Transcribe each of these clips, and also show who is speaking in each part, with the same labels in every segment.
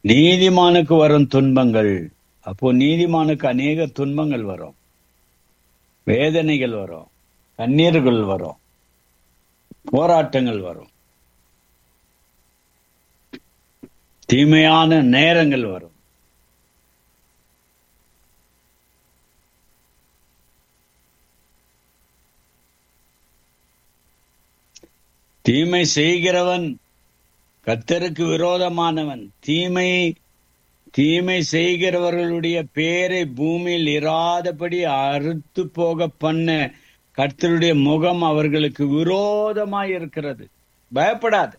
Speaker 1: நீதிமானுக்கு வரும் துன்பங்கள் அப்போ நீதிமானுக்கு அநேக துன்பங்கள் வரும் வேதனைகள் வரும் கண்ணீர்கள் வரும் போராட்டங்கள் வரும் தீமையான நேரங்கள் வரும் தீமை செய்கிறவன் கத்தருக்கு விரோதமானவன் தீமை தீமை செய்கிறவர்களுடைய பேரை பூமியில் இராதபடி அறுத்து போக பண்ண கர்த்தருடைய முகம் அவர்களுக்கு விரோதமாய் இருக்கிறது பயப்படாது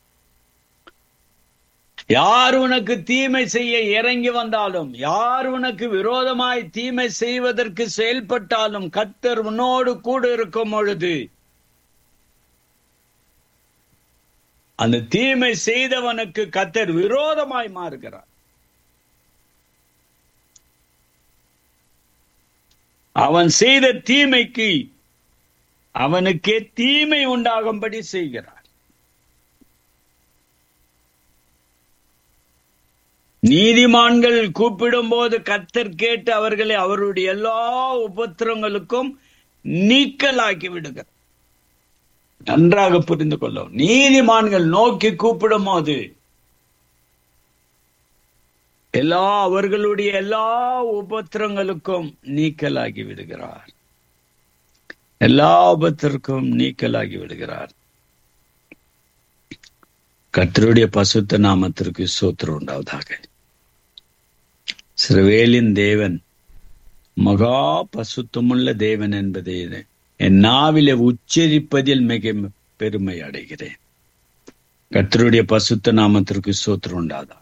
Speaker 1: யார் உனக்கு தீமை செய்ய இறங்கி வந்தாலும் யார் உனக்கு விரோதமாய் தீமை செய்வதற்கு செயல்பட்டாலும் கர்த்தர் உன்னோடு கூட இருக்கும் பொழுது அந்த தீமை செய்தவனுக்கு கத்தர் விரோதமாய் மாறுகிறார் அவன் செய்த தீமைக்கு அவனுக்கே தீமை உண்டாகும்படி செய்கிறார் நீதிமான்கள் கூப்பிடும் போது கத்தர் கேட்டு அவர்களை அவருடைய எல்லா உபத்திரங்களுக்கும் நீக்கலாக்கி விடுகிறார் நன்றாக புரிந்து கொள்ளும் நீதிமான்கள் நோக்கி கூப்பிடும் போது எல்லா அவர்களுடைய எல்லா உபத்திரங்களுக்கும் நீக்கலாகி விடுகிறார் எல்லா உபத்திற்கும் நீக்கலாகி விடுகிறார் கர்த்தருடைய பசுத்த நாமத்திற்கு சோத்திரம் உண்டாவதாக சிறுவேலின் தேவன் மகா பசுத்தமுள்ள தேவன் என்பதை என் நாவிலே உச்சரிப்பதில் மிக பெருமை அடைகிறேன் கர்த்தருடைய பசுத்த நாமத்திற்கு சோத்திரம் உண்டாதாக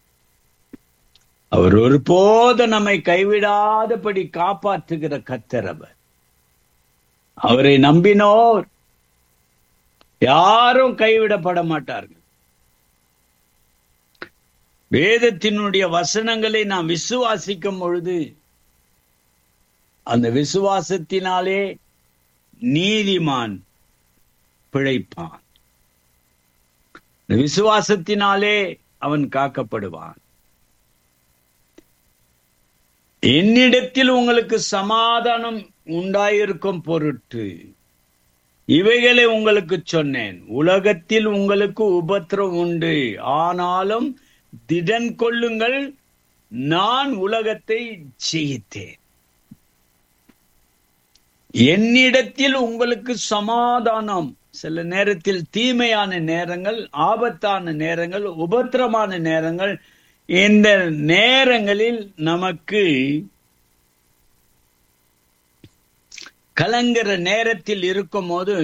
Speaker 1: அவர் ஒருபோது நம்மை கைவிடாதபடி காப்பாற்றுகிற கத்தர் அவர் அவரை நம்பினோர் யாரும் கைவிடப்பட மாட்டார்கள் வேதத்தினுடைய வசனங்களை நாம் விசுவாசிக்கும் பொழுது அந்த விசுவாசத்தினாலே நீதிமான் பிழைப்பான் விசுவாசத்தினாலே அவன் காக்கப்படுவான் என்னிடத்தில் உங்களுக்கு சமாதானம் உண்டாயிருக்கும் பொருட்டு இவைகளை உங்களுக்கு சொன்னேன் உலகத்தில் உங்களுக்கு உபத்திரம் உண்டு ஆனாலும் திடன் கொள்ளுங்கள் நான் உலகத்தை ஜெயித்தேன் என்னிடத்தில் உங்களுக்கு சமாதானம் சில நேரத்தில் தீமையான நேரங்கள் ஆபத்தான நேரங்கள் உபத்திரமான நேரங்கள் இந்த நேரங்களில் நமக்கு கலங்குற நேரத்தில் இருக்கும் போது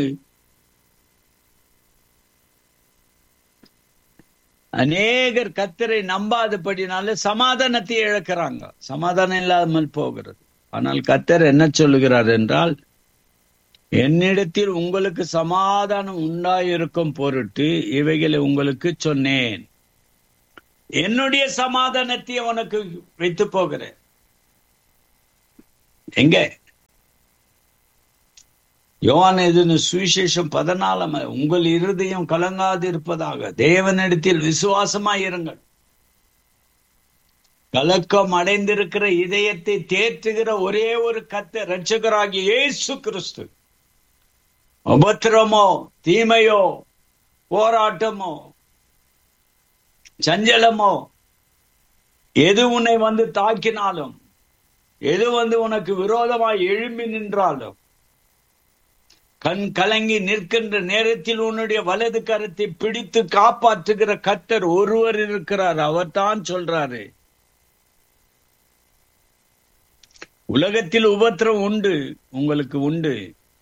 Speaker 1: அநேகர் கத்தரை நம்பாதபடினால சமாதானத்தை இழக்கிறாங்க சமாதானம் இல்லாமல் போகிறது ஆனால் கத்தர் என்ன சொல்லுகிறார் என்றால் என்னிடத்தில் உங்களுக்கு சமாதானம் உண்டாயிருக்கும் பொருட்டு இவைகளை உங்களுக்கு சொன்னேன் என்னுடைய சமாதானத்தை உனக்கு வைத்து போகிறேன் எங்க யோவான் எதுன்னு சுவிசேஷம் பதினாலாம் உங்கள் இருதயம் கலங்காது இருப்பதாக தேவனிடத்தில் விசுவாசமாயிருங்கள் கலக்கம் அடைந்திருக்கிற இதயத்தை தேற்றுகிற ஒரே ஒரு கத்த ரட்சகராகிய இயேசு கிறிஸ்து உபத்திரமோ தீமையோ போராட்டமோ சஞ்சலமோ எது உன்னை வந்து தாக்கினாலும் எது வந்து உனக்கு விரோதமாய் எழும்பி நின்றாலும் கண் கலங்கி நிற்கின்ற நேரத்தில் உன்னுடைய வலது கரத்தை பிடித்து காப்பாற்றுகிற கத்தர் ஒருவர் இருக்கிறார் அவர் தான் சொல்றாரு உலகத்தில் உபத்திரம் உண்டு உங்களுக்கு உண்டு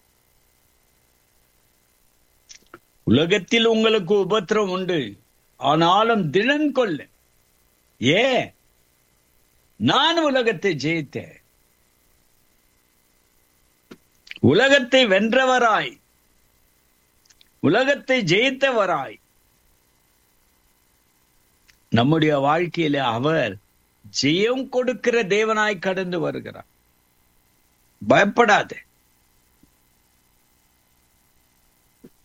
Speaker 1: உலகத்தில் உங்களுக்கு உபத்திரம் உண்டு ஆனாலும் தினன் கொள்ள ஏ நான் உலகத்தை ஜெயித்தேன் உலகத்தை வென்றவராய் உலகத்தை ஜெயித்தவராய் நம்முடைய வாழ்க்கையில அவர் ஜெயம் கொடுக்கிற தேவனாய் கடந்து வருகிறார் பயப்படாது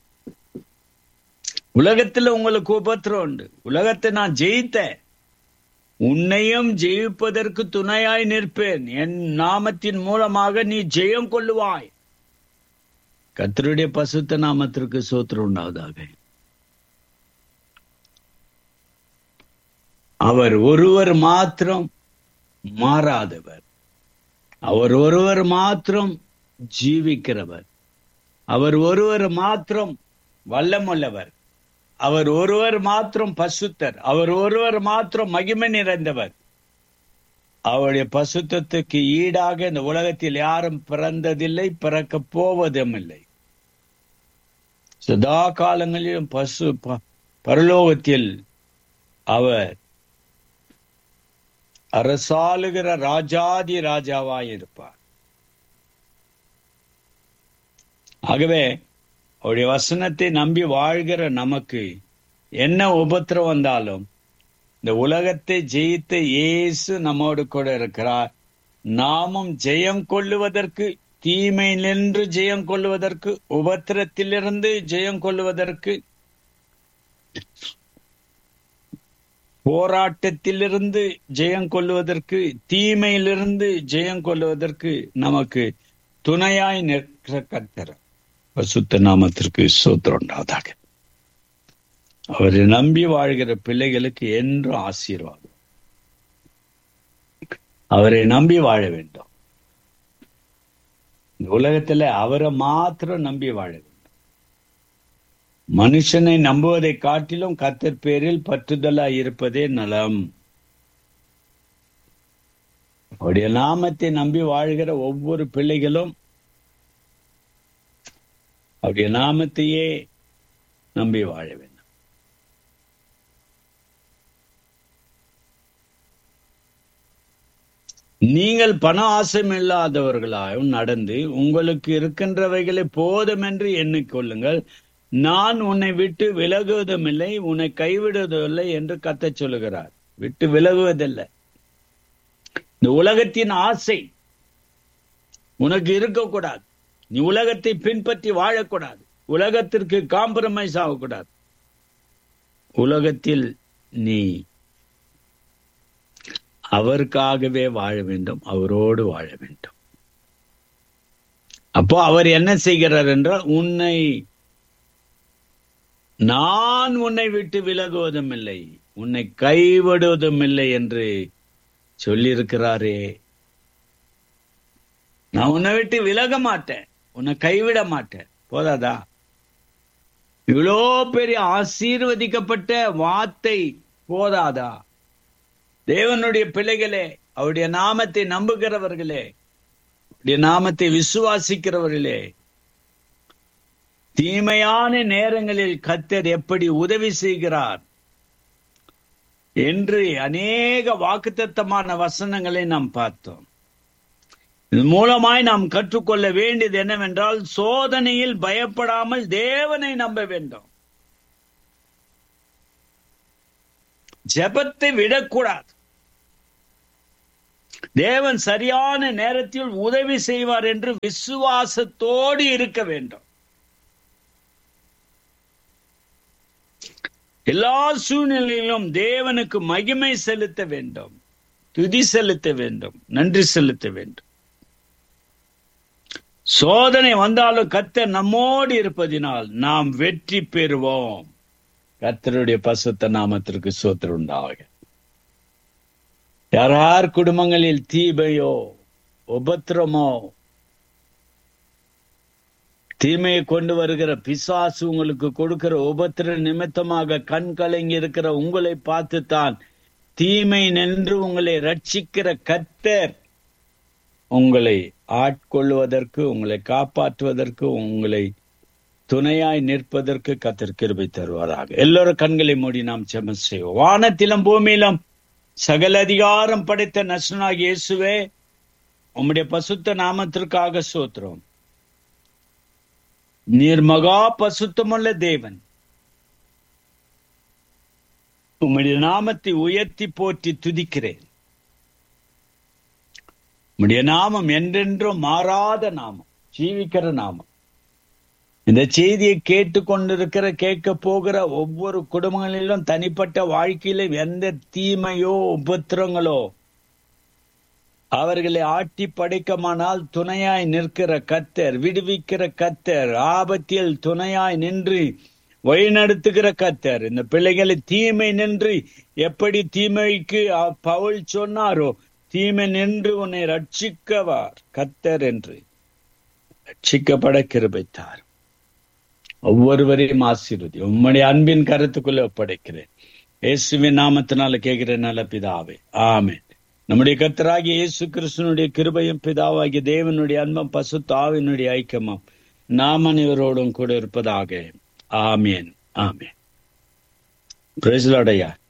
Speaker 1: உலகத்துல உங்களுக்கு உபத்திரம் உண்டு உலகத்தை நான் ஜெயித்தேன் உன்னையும் ஜெயிப்பதற்கு துணையாய் நிற்பேன் என் நாமத்தின் மூலமாக நீ ஜெயம் கொள்ளுவாய் கர்த்தருடைய பசுத்த நாமத்திற்கு சோத்திரம் உண்டாவதாக அவர் ஒருவர் மாத்திரம் மாறாதவர் அவர் ஒருவர் மாத்திரம் ஜீவிக்கிறவர் அவர் ஒருவர் மாத்திரம் வல்லமுள்ளவர் அவர் ஒருவர் மாத்திரம் பசுத்தர் அவர் ஒருவர் மாத்திரம் மகிமை நிறைந்தவர் அவருடைய பசுத்தத்துக்கு ஈடாக இந்த உலகத்தில் யாரும் பிறந்ததில்லை பிறக்க போவதும் இல்லை சதா காலங்களிலும் பசு ப- பரலோகத்தில் அவர் அரசாளுகிற ராஜாதி ராஜாவாய் இருப்பார் ஆகவே அவருடைய வசனத்தை நம்பி வாழ்கிற நமக்கு என்ன உபத்திரம் வந்தாலும் இந்த உலகத்தை ஜெயித்த இயேசு நம்மோடு கூட இருக்கிறார் நாமும் ஜெயம் கொள்ளுவதற்கு தீமையிலிருந்து ஜெயம் கொள்ளுவதற்கு உபத்திரத்திலிருந்து ஜெயம் கொள்ளுவதற்கு போராட்டத்திலிருந்து ஜெயம் கொள்ளுவதற்கு தீமையிலிருந்து ஜெயம் கொள்ளுவதற்கு நமக்கு துணையாய் நிற்கிற கர்த்தர் பசுத்த நாமத்திற்கு சோத்திரம் உண்டாவதாக அவரை நம்பி வாழ்கிற பிள்ளைகளுக்கு என்றும் ஆசீர்வாதம் அவரை நம்பி வாழ வேண்டும் இந்த உலகத்துல அவரை மாத்திரம் நம்பி வாழ வேண்டும் மனுஷனை நம்புவதை காட்டிலும் கர்த்தர் பேரில் பற்றுதலா இருப்பதே நலம் அவருடைய நாமத்தை நம்பி வாழ்கிற ஒவ்வொரு பிள்ளைகளும் அவருடைய நாமத்தையே நம்பி வாழ வேண்டும் நீங்கள் பண ஆசையும் இல்லாதவர்களாயும் நடந்து உங்களுக்கு இருக்கின்றவைகளை போதும் என்று எண்ணிக்கொள்ளுங்கள் நான் உன்னை விட்டு விலகுவதுமில்லை உன்னை கைவிடுவதில்லை என்று கத்தச் சொல்லுகிறார் விட்டு விலகுவதில்லை இந்த உலகத்தின் ஆசை உனக்கு இருக்கக்கூடாது நீ உலகத்தை பின்பற்றி வாழக்கூடாது உலகத்திற்கு காம்ப்ரமைஸ் ஆகக்கூடாது உலகத்தில் நீ அவருக்காகவே வாழ வேண்டும் அவரோடு வாழ வேண்டும் அப்போ அவர் என்ன செய்கிறார் என்றால் உன்னை நான் உன்னை விட்டு விலகுவதும் இல்லை உன்னை கைவிடுவதும் இல்லை என்று சொல்லியிருக்கிறாரே நான் உன்னை விட்டு விலக மாட்டேன் உன்னை கைவிட மாட்டேன் போதாதா இவ்வளோ பெரிய ஆசீர்வதிக்கப்பட்ட வார்த்தை போதாதா தேவனுடைய பிள்ளைகளே அவருடைய நாமத்தை நம்புகிறவர்களே அவருடைய நாமத்தை விசுவாசிக்கிறவர்களே தீமையான நேரங்களில் கத்தர் எப்படி உதவி செய்கிறார் என்று அநேக வாக்குத்தத்தமான வசனங்களை நாம் பார்த்தோம் இது மூலமாய் நாம் கற்றுக்கொள்ள வேண்டியது என்னவென்றால் சோதனையில் பயப்படாமல் தேவனை நம்ப வேண்டும் ஜெபத்தை விடக்கூடாது தேவன் சரியான நேரத்தில் உதவி செய்வார் என்று விசுவாசத்தோடு இருக்க வேண்டும் எல்லா சூழ்நிலையிலும் தேவனுக்கு மகிமை செலுத்த வேண்டும் துதி செலுத்த வேண்டும் நன்றி செலுத்த வேண்டும் சோதனை வந்தாலும் கத்தர் நம்மோடு இருப்பதினால் நாம் வெற்றி பெறுவோம் கத்தருடைய பசுத்த நாமத்திற்கு சோத்திரம் உண்டாக யார் யார் குடும்பங்களில் தீபையோ உபத்திரமோ தீமையை கொண்டு வருகிற பிசாசு உங்களுக்கு கொடுக்கிற உபத்திர நிமித்தமாக கண் கலங்கி இருக்கிற உங்களை பார்த்துத்தான் தீமை நின்று உங்களை ரட்சிக்கிற கத்தர் உங்களை ஆட்கொள்வதற்கு உங்களை காப்பாற்றுவதற்கு உங்களை துணையாய் நிற்பதற்கு கத்தர் கிருபை தருவாராக எல்லோரும் கண்களை மூடி நாம் செம செய்வோம் வானத்திலும் பூமியிலும் சகல அதிகாரம் படைத்த நசுனாக இயேசுவே உம்முடைய பசுத்த நாமத்திற்காக சோத்திரம் நீர் மகா பசுத்தமுள்ள தேவன் உம்முடைய நாமத்தை உயர்த்தி போற்றி துதிக்கிறேன் உம்முடைய நாமம் என்றென்றும் மாறாத நாமம் ஜீவிக்கிற நாமம் இந்த செய்தியை கேட்டு கொண்டிருக்கிற கேட்க போகிற ஒவ்வொரு குடும்பங்களிலும் தனிப்பட்ட வாழ்க்கையில எந்த தீமையோ உபத்திரங்களோ அவர்களை ஆட்டி படைக்கமானால் துணையாய் நிற்கிற கத்தர் விடுவிக்கிற கத்தர் ஆபத்தில் துணையாய் நின்று வழிநடத்துகிற கத்தர் இந்த பிள்ளைகளை தீமை நின்று எப்படி தீமைக்கு அ- பவுல் சொன்னாரோ தீமை நின்று உன்னை ரட்சிக்கவார் கத்தர் என்று ரட்சிக்கப்பட கிருபைத்தார் ஒவ்வொருவரையும் ஆசீர்வதி உம்முடைய அன்பின் கருத்துக்குள்ள ஒப்படைக்கிறேன் இயேசுவின் நாமத்தினால கேட்கிறேன் நல்ல பிதாவே ஆமென் நம்முடைய கத்தராகிய இயேசு கிறிஸ்துனுடைய கிருபையும் பிதாவாகிய தேவனுடைய அன்பம் பசு தாவினுடைய ஐக்கியமும் நாம் அனைவரோடும் கூட இருப்பதாக ஆமேன் ஆமேன் பிரேசலோடையா